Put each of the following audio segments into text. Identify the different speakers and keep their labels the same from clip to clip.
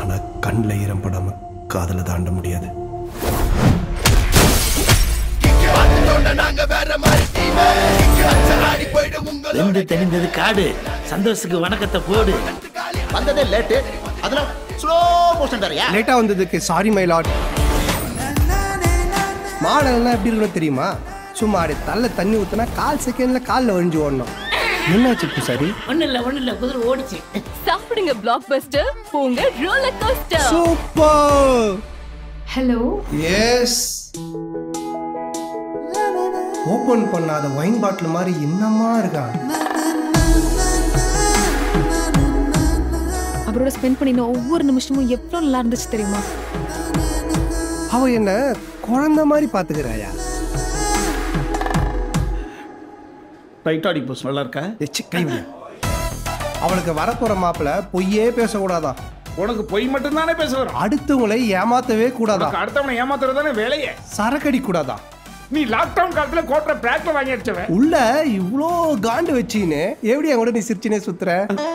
Speaker 1: ஆனா கண்ணில் ஈரம் படாம காதல தாண்ட முடியாது
Speaker 2: ரெண்டு தெரிந்தது காடு சந்தோஷத்துக்கு வணக்கத்தை போடு
Speaker 3: வந்ததே லேட்டு அதுல ஸ்லோ மோஷன் தரையா
Speaker 1: லேட்டா வந்ததுக்கு சாரி மை லாட் மாடல்னா எப்படி இருக்கணும் தெரியுமா சும்மா அப்படி தள்ள தண்ணி ஊத்துனா கால் செகண்ட்ல கால்ல வழிஞ்சு ஓடணும் என்னாச்சு பூசாரி
Speaker 2: ஒண்ணு இல்ல ஒண்ணு இல்ல குதிரை ஓடிச்சு
Speaker 4: சாப்பிடுங்க பிளாக் பஸ்டர் போங்க roller coaster
Speaker 1: super
Speaker 4: hello
Speaker 1: yes open பண்ணாத வைன் பாட்டில் மாதிரி என்னமா இருக்கா
Speaker 4: அவரோட ஸ்பெண்ட் பண்ணின ஒவ்வொரு நிமிஷமும் எவ்வளவு நல்லா இருந்துச்சு தெரியுமா
Speaker 1: அவ என்ன குழந்தை மாதிரி பாத்துக்கிறாயா
Speaker 3: டைட்டாடி போஸ் நல்லா இருக்கா
Speaker 1: எச்சு கைவிடு அவளுக்கு வரப்போற மாப்பிள்ள பொய்யே பேசக்கூடாதான்
Speaker 5: உனக்கு பொய் மட்டும் தானே பேச வரும்
Speaker 1: அடுத்தவங்களை ஏமாத்தவே கூடாதான்
Speaker 5: உனக்கு அடுத்தவனை ஏமாத்துறது தானே வேலையே
Speaker 1: சரக்கடி கூடாதான்
Speaker 5: நீ லாக்டவுன் காலத்துல கோட்டை பிராக்ல வாங்கி அடிச்சவன்
Speaker 1: உள்ள இவ்ளோ காண்டு வச்சின்னு எப்படி என் கூட நீ சிரிச்சினே சுத்துற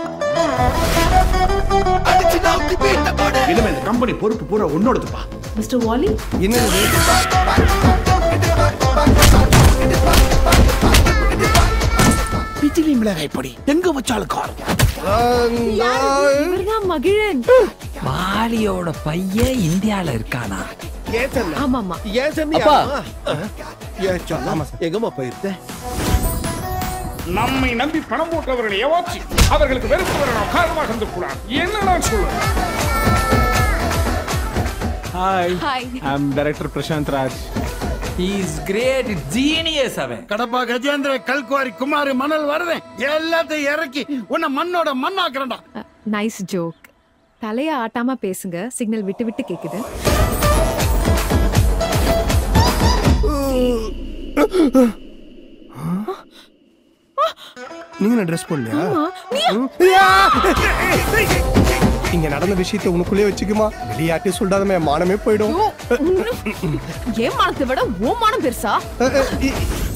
Speaker 3: இனிமே இந்த கம்பெனி பொறுப்பு பூரா உன்னோடதுப்பா
Speaker 4: மிஸ்டர் வாலி
Speaker 1: என்னது
Speaker 3: பிஜிலி மிளகாய் பொடி எங்க வச்சாலும் காரம்
Speaker 4: இவர்தான் மகிழன்
Speaker 6: வாலியோட பையன் இந்தியால இருக்கானா
Speaker 4: ஆமா ஆமா
Speaker 3: ஏன் சொன்னியா ஏன் சொன்னா எங்கம்மா போயிருந்த
Speaker 5: நம்மை நம்பி பணம் போட்டவர்களை ஏமாற்றி அவர்களுக்கு வெறுப்பு வர நாம் காரணமாக இருந்துக்கூடாது என்ன நான் சொல்லுவேன்
Speaker 7: hi
Speaker 4: hi
Speaker 7: I'm director Prashanth Raj
Speaker 6: is great genius அவன்
Speaker 8: கடப்பா கஜேந்திர கல்குவாரி குமாரி மணல் வருதேன் எல்லாத்தையும் இறக்கி உன்னை மண்ணோட மண்ணாக்குறேன்டா
Speaker 4: நைஸ் ஜோக் தலைய ஆட்டாம பேசுங்க சிக்னல் விட்டு விட்டு கேக்குது
Speaker 1: நீங்க ட்ரெஸ் போடலையா
Speaker 4: ஆமா, நீயா?
Speaker 1: ம். இங்க நடந்த விஷயத்தை உனக்குள்ளே வச்சுக்குமா வெளியாட்டி சொல்றாதமே மானமே போயிடும்
Speaker 4: ஐயோ, உன்னு- ஏன் மானத்தை விட ஓ மானம் பெருசா
Speaker 1: அஹ், அஹ், இ-